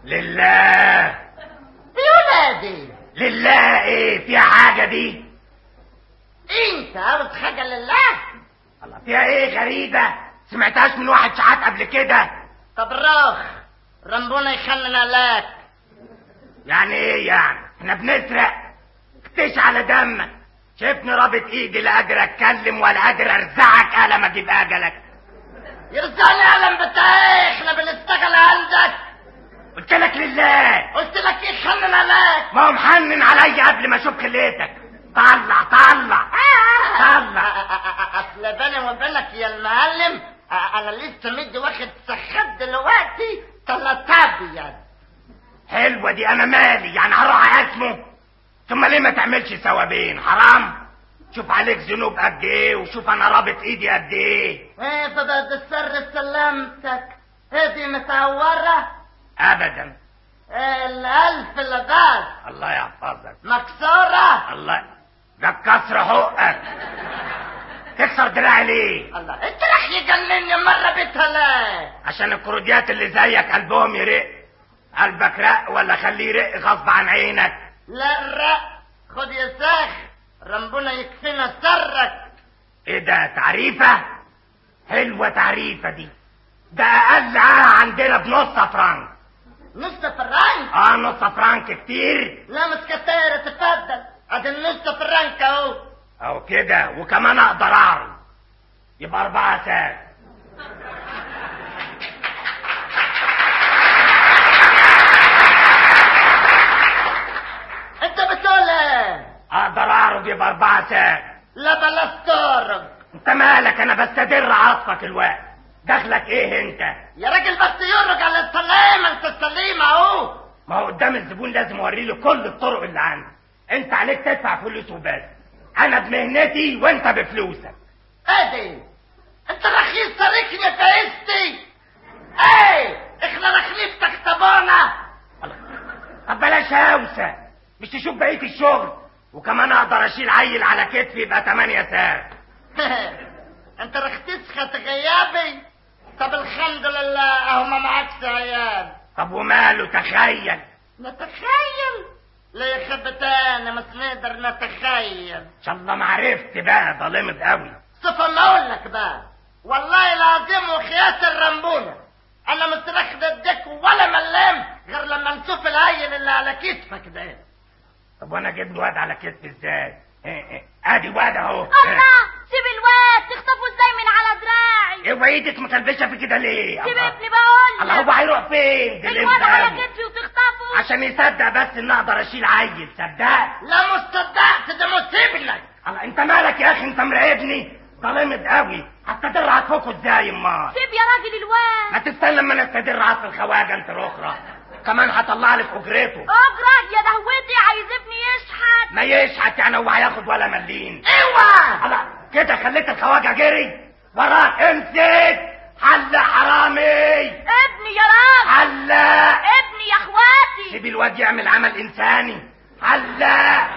لله يا ولادي لله ايه فيها حاجه دي انت عاوز حاجه لله الله فيها ايه غريبه سمعتهاش من واحد شحات قبل كده طب روح ربنا يخلينا لك يعني ايه يعني احنا بنسرق اكتش على دمك شايفني رابط ايدي لا قادر اتكلم ولا قادر ارزعك قلم اجيب اجلك يرزقني قلم بتاعي احنا بنشتغل عندك قلت لك لله قلت لك ايه خلينا لك ما هو محنن عليا قبل ما اشوف خليتك طلع طلع طلع اصل بيني وبينك يا المعلم انا لسه مدي واخد سخات دلوقتي تلات ابيض حلوه دي انا مالي يعني هروح اقسمه ثم ليه ما تعملش ثوابين حرام شوف عليك ذنوب قد ايه وشوف انا رابط ايدي قد ايه ايه بابا السر سلامتك هدي متعورة ابدا إيه الالف لغاز الله يحفظك مكسورة الله ده كسر حقك تكسر دراعي ليه الله انت راح يجنني مرة بتلا عشان الكروديات اللي زيك قلبهم يرق قلبك رق ولا خليه يرق غصب عن عينك لا الرق خد يا ساخ ربنا يكفينا سرك ايه ده تعريفة حلوة تعريفة دي ده اقل عاه عندنا بنص فرنك نص فرنك اه نص فرنك كتير لا مش كتير اتفضل ادي النص فرنك اهو او كده وكمان اقدر اعرض يبقى اربعة ساعات انت بتقول ايه اقدر اعرض يبقى اربعة ساعات لا بلاش تهرب انت مالك انا بستدر عطفك الوقت دخلك ايه انت يا راجل بس يرج على السلامة انت السليمة اهو ما هو قدام الزبون لازم اوري له كل الطرق اللي عندي انت عليك تدفع فلوس وبس انا بمهنتي وانت بفلوسك ادي انت رخيص تاركني فايستي ايه احنا رخليفتك طبانة طب بلاش هوسة مش تشوف بقية الشغل وكمان اقدر اشيل عيل على كتفي يبقى 8 ساعات انت رختيس خد غيابي طب الحمد لله اهو ما معكش عيال طب وماله تخيل نتخيل ليه خبتان مش نقدر نتخيل ان شاء الله ما عرفت بقى ظلمت قوي شوف اما اقول لك بقى والله العظيم وخيات الرمبونه انا مش راخد اديك ولا ملام غير لما نشوف العيل اللي على كتفك ده طب وانا اجيب له واد على كتفي ازاي إيه إيه. ادي واد اهو الله سيب الواد تخطفه ازاي من على دراعي ايه وايدك مكلبشه في كده ليه سيب الله. ابني بقول الله هو هيروح فين ده الواد على الامتحان. كتفي وتخطفه عشان يصدق بس ان اقدر اشيل عيل صدق لا مش صدقت ده مصيبنك الله انت مالك يا اخي انت مراقبني ظلمت قوي هتستدر عطفكوا ازاي امال سيب يا راجل الواد ما تستنى لما نستدر عطف الخواجه انت الاخرى كمان هطلع لك اجرته اجرة يا دهوتي عايز ابني يشحت ما يشحت يعني هو هياخد ولا مليم اوعى الله كده خليت الخواجه جري وراك امسك حل حرامي ابني يا راجل حل ابني يا اخواتي سيب الواد يعمل عمل انساني حل